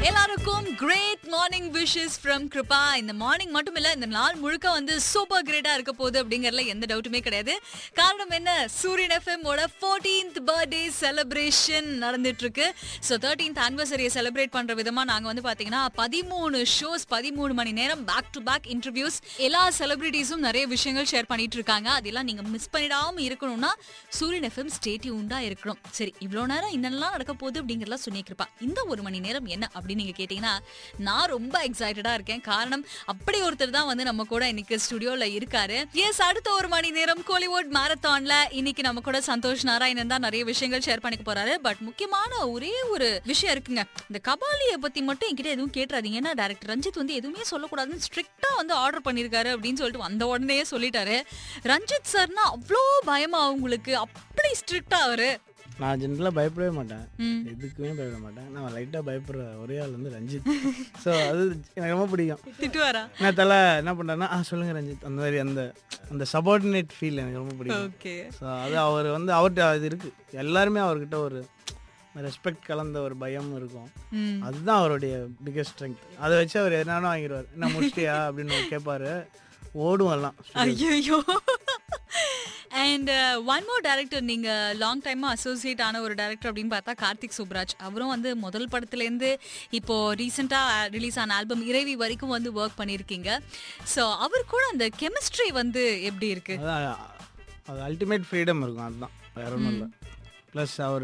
எல்லாருக்கும் great morning wishes from Kiruba இந்த morning மட்டும் இல்ல இந்த நாள் முழுக்க வந்து சூப்பர் கிரேட்டா இருக்க போகுது அப்படிங்கறதுல எந்த டவுட்டுமே கிடையாது காரணம் என்ன சூரியன் எஃப்எம் ஓட 14th பர்த்டே செலிப்ரேஷன் நடந்துட்டு இருக்கு ஸோ தேர்ட்டீன்த் ஆனிவர்சரியை செலிப்ரேட் பண்ற விதமா நாங்க வந்து பாத்தீங்கன்னா பதிமூணு ஷோஸ் பதிமூணு மணி நேரம் பேக் டு பேக் இன்டர்வியூஸ் எல்லா செலிபிரிட்டிஸும் நிறைய விஷயங்கள் ஷேர் பண்ணிட்டு இருக்காங்க அதெல்லாம் நீங்க மிஸ் பண்ணிடாம இருக்கணும்னா சூரியன் எஃப்எம் ஸ்டேட்யூண்டா இருக்கணும் சரி இவ்வளவு நேரம் என்னெல்லாம் நடக்க போகுது அப்படிங்கறதெல்லாம் சொல்லியிருப்பா இந்த ஒரு மணி நேரம் என்ன அப்படின்னு நீங்க கேட்டீங்கன்னா நான் ரொம்ப எக்ஸைட்டடா இருக்கேன் காரணம் அப்படி ஒருத்தர் தான் வந்து நம்ம கூட இன்னைக்கு ஸ்டுடியோல இருக்காரு எஸ் அடுத்த ஒரு மணி நேரம் கோலிவுட் மாரத்தான்ல இன்னைக்கு நம்ம கூட சந்தோஷ் நாராயணன் தான் நிறைய விஷயங்கள் ஷேர் பண்ணிக்க போறாரு பட் முக்கியமான ஒரே ஒரு விஷயம் இருக்குங்க இந்த கபாலியை பத்தி மட்டும் என்கிட்ட எதுவும் கேட்டுறாதீங்க ஏன்னா டேரக்டர் ரஞ்சித் வந்து எதுவுமே சொல்லக்கூடாதுன்னு ஸ்ட்ரிக்டா வந்து ஆர்டர் பண்ணிருக்காரு அப்படின்னு சொல்லிட்டு வந்த உடனே சொல்லிட்டாரு ரஞ்சித் சார்னா அவ்வளோ பயமா அவங்களுக்கு அப்படி ஸ்ட்ரிக்டா அவரு நான் ஜென்ரலாக பயப்படவே மாட்டேன் ம். எதுக்குமே பயப்பட மாட்டேன் நான் லைட்டாக பயப்படுற ஒரே ஆள் வந்து ரஞ்சித் ஸோ அது எனக்கு ரொம்ப பிடிக்கும் திட்டுவாரா நான் தலை என்ன பண்ணுறேன்னா ஆ சொல்லுங்கள் ரஞ்சித் அந்த மாதிரி அந்த அந்த சபார்டினேட் ஃபீல் எனக்கு ரொம்ப பிடிக்கும் ஓகே ஸோ அது அவர் வந்து அவர்கிட்ட அது இருக்குது எல்லாருமே அவர்கிட்ட ஒரு ரெஸ்பெக்ட் கலந்த ஒரு பயம் இருக்கும் ம் அதுதான் அவருடைய பிக்கஸ்ட் ஸ்ட்ரென்த் அதை வச்சு அவர் என்னன்னா வாங்கிடுவார் என்ன முடிச்சிட்டியா அப்படின்னு கேட்பாரு ஓடும் எல்லாம் ஐயோ அண்ட் ஒன் மோர் டேரக்டர் நீங்க லாங் டைமா அசோசியேட் ஆன ஒரு டேரக்டர் அப்படின்னு பார்த்தா கார்த்திக் சுப்ராஜ் அவரும் வந்து முதல் படத்துல இருந்து இப்போ ரீசெண்டா ரிலீஸ் ஆன ஆல்பம் இறைவி வரைக்கும் வந்து ஒர்க் பண்ணியிருக்கீங்க ஸோ அவர் கூட அந்த கெமிஸ்ட்ரி வந்து எப்படி இருக்கு அதான் அது அல்டிமேட் ஃப்ரீடம் இருக்கும் அதுதான் வேற ஒன்றும் இல்லை ப்ளஸ் அவர்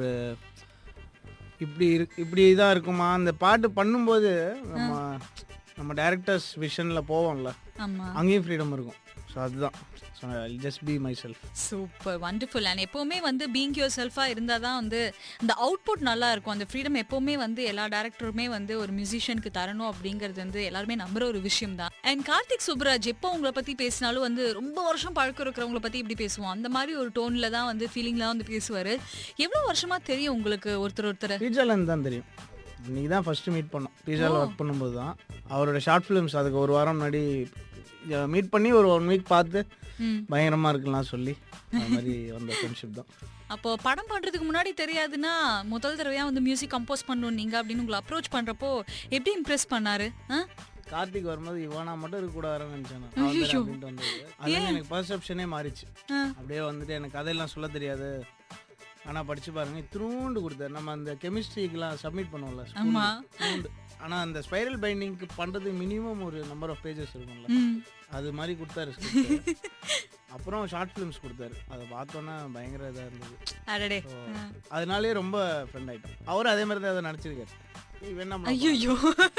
இப்படி இரு இப்படி இதாக இருக்குமா அந்த பாட்டு பண்ணும்போது நம்ம நம்ம டேரக்டர்ஸ் விஷனில் போவோம்ல ஆமா அங்கேயும் ஃப்ரீடம் இருக்கும் ஸோ அதுதான் so just be myself super wonderful and எப்பவுமே வந்து பீங் யோர் செல்ஃபாக இருந்தால் தான் வந்து இந்த அவுட்புட் நல்லா இருக்கும் அந்த ஃப்ரீடம் எப்பவுமே வந்து எல்லா டேரக்டருமே வந்து ஒரு மியூசிஷியனுக்கு தரணும் அப்படிங்கிறது வந்து எல்லாருமே நம்புற ஒரு விஷயம் தான் அண்ட் கார்த்திக் சுப்ராஜ் எப்போ உங்களை பற்றி பேசினாலும் வந்து ரொம்ப வருஷம் பழக்கம் இருக்கிறவங்கள பற்றி இப்படி பேசுவோம் அந்த மாதிரி ஒரு டோனில் தான் வந்து ஃபீலிங்லாம் வந்து பேசுவார் எவ்வளோ வருஷமா தெரியும் உங்களுக்கு ஒருத்தர் ஒருத்தர் பீஜாலேருந்து தான் தெரியும் இன்னைக்கு தான் ஃபஸ்ட்டு மீட் பண்ணோம் பீஜாவில் ஒர்க் பண்ணும்போது தான் அவரோட ஷார்ட் ஃபிலிம்ஸ் அதுக்கு ஒரு வாரம் முன்னாடி மீட் பண்ணி ஒரு ஒன் வீக் பார்த்து ம் பயங்கரமாக இருக்கலாம் சொல்லி அது மாதிரி வந்த ஃப்ரெண்ட்ஷிப் தான் அப்போ படம் பண்றதுக்கு முன்னாடி தெரியாதுன்னா முதல் தடவையா வந்து மியூசிக் கம்போஸ் பண்ணணும் நீங்க அப்படின்னு உங்களை அப்ரோச் பண்றப்போ எப்படி இம்ப்ரெஸ் பண்ணாரு ஆ கார்த்திக் வரும்போது இவனா மட்டும் இருக்க கூடாதுன்னு நினைச்சேன் நான். அவன் தானே அப்படின்ட்டு வந்தது அது வந்து எனக்கு பர்செப்ஷனே மாறிச்சு ஆ. அப்படியே வந்துட்டு எனக்கு கதையெல்லாம் சொல்ல தெரியாது ஆனா படிச்சு பாருங்க திருண்டு கொடுத்தாரு நம்ம அந்த கெமிஸ்ட்ரிக்கெல்லாம் சப்மிட் பண்ணுவோம்ல ஆமா. திருண்டு ஆனா அந்த ஸ்பைரல் பைண்டிங்க்கு பண்றதுக்கு மினிமம் ஒரு நம்பர் ஆஃப் பேஜஸ் இருக்கும்ல ம் அது மாதிரி கொடுத்தாரு script. அப்புறம் ஷார்ட் ஃபிலிம்ஸ் கொடுத்தாரு அதை பார்த்தோன்னா பயங்கர இதாக இருந்தது அடடே So, அதனாலேயே ரொம்ப ஃப்ரெண்ட் ஆயிட்டோம் அவரும் அதே மாதிரி தான் அதை நினச்சிருக்காரு இவன் நம்ம ஐயோ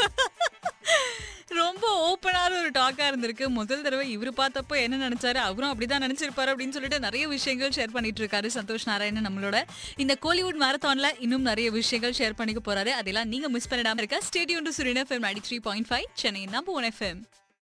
ரொம்ப ஓப்பனான ஒரு டாக்கா இருந்திருக்கு முதல் தடவை இவரு பார்த்தப்போ என்ன நினைச்சாரு அவரும் அப்படிதான் நினைச்சிருப்பாரு அப்படின்னு சொல்லிட்டு நிறைய விஷயங்கள் ஷேர் பண்ணிட்டு இருக்காரு சந்தோஷ் நாராயணன் நம்மளோட இந்த கோலிவுட் மேரத்தான்ல இன்னும் நிறைய விஷயங்கள் ஷேர் பண்ணிக்க போறாரு அதெல்லாம் நீங்க மிஸ் பண்ணிடாம இருக்க ஸ்டேடியம் டு சுரின் FM ninety three point five Chennai number one FM